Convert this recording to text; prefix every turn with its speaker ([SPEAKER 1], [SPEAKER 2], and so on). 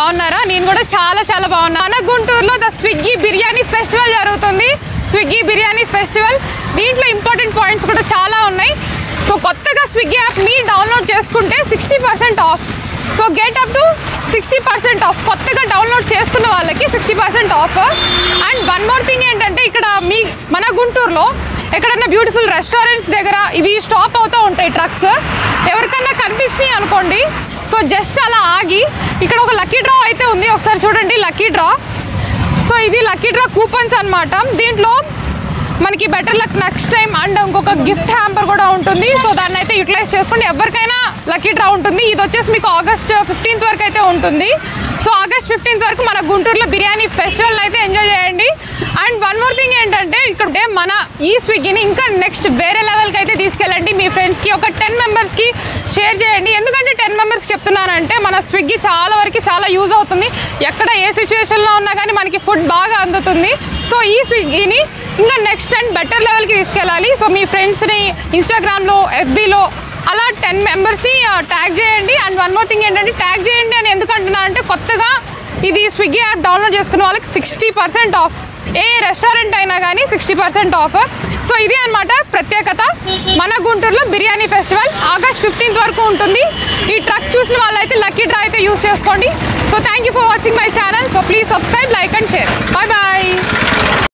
[SPEAKER 1] బాగున్నారా నేను కూడా చాలా చాలా బాగున్నా మన గుంటూరులో ద స్విగ్గీ బిర్యానీ ఫెస్టివల్ జరుగుతుంది స్విగ్గీ బిర్యానీ ఫెస్టివల్ దీంట్లో ఇంపార్టెంట్ పాయింట్స్ కూడా చాలా ఉన్నాయి సో కొత్తగా స్విగ్గీ యాప్ మీ డౌన్లోడ్ చేసుకుంటే sixty percent off so get up to sixty percent off కొత్తగా డౌన్లోడ్ చేసుకున్న వాళ్ళకి sixty percent off and one more thing ఏంటంటే ఇక్కడ మీ మన గుంటూరులో ఎక్కడన్నా బ్యూటిఫుల్ రెస్టారెంట్స్ దగ్గర ఇవి స్టాప్ అవుతూ ఉంటాయి ట్రక్స్ ఎవరికన్నా కనిపించినాయి అనుకోండి సో జస్ట్ అలా ఆగి ఇక్కడ ఒక లక్కీ డ్రా అయితే ఉంది ఒకసారి చూడండి లక్కీ డ్రా సో ఇది లక్కీ డ్రా కూపన్స్ అన్నమాట దీంట్లో మనకి better luck next time and ఇంకొక గిఫ్ట్ హ్యాంపర్ కూడా ఉంటుంది సో దాన్ని అయితే యూటిలైజ్ చేసుకోండి ఎవరికైనా లక్కీ డ్రా ఉంటుంది ఇది వచ్చేసి మీకు ఆగస్ట్ ఫిఫ్టీన్త్ వరకు అయితే ఉంటుంది సో ఆగస్ట్ ఫిఫ్టీన్త్ వరకు మన గుంటూరులో బిర్యానీ ఫెస్టివల్ అయితే ఎంజాయ్ చేయండి అండ్ వన్ మోర్ థింగ్ ఏంటంటే ఇక్కడ మన ఈ స్విగ్గీని ఇంకా నెక్స్ట్ వేరే లెవెల్కి అయితే తీసుకెళ్ళండి మీ ఫ్రెండ్స్కి ఒక టెన్ మెంబర్స్కి షేర్ చేయండి ఎందుకంటే టెన్ మెంబర్స్ చెప్తున్నానంటే మన స్విగ్గీ చాలా వరకు చాలా యూజ్ అవుతుంది ఎక్కడ ఏ సిచ్యువేషన్లో ఉన్నా కానీ మనకి ఫుడ్ బాగా అందుతుంది సో ఈ స్విగ్గీని ఇంకా నెక్స్ట్ అండ్ బెటర్ లెవెల్కి తీసుకెళ్ళాలి సో మీ ఫ్రెండ్స్ని ఇన్స్టాగ్రామ్లో ఎఫ్బీలో అలా టెన్ మెంబర్స్ని ట్యాగ్ చేయండి అండ్ వన్ మోర్ థింగ్ ఏంటంటే ట్యాగ్ చేయండి అని ఎందుకు అంటున్నానంటే కొత్తగా ఇది స్విగ్గీ యాప్ డౌన్లోడ్ చేసుకున్న వాళ్ళకి సిక్స్టీ పర్సెంట్ ఆఫ్ ఏ రెస్టారెంట్ అయినా కానీ సిక్స్టీ పర్సెంట్ ఆఫ్ సో ఇది అన్నమాట ప్రత్యేకత మన గుంటూరులో బిర్యానీ ఫెస్టివల్ ఆగస్ట్ ఫిఫ్టీన్త్ వరకు ఉంటుంది ఈ ట్రక్ చూసిన వాళ్ళైతే లక్కీ డ్రా అయితే యూస్ చేసుకోండి so thank you for watching my channel so please subscribe like and share bye bye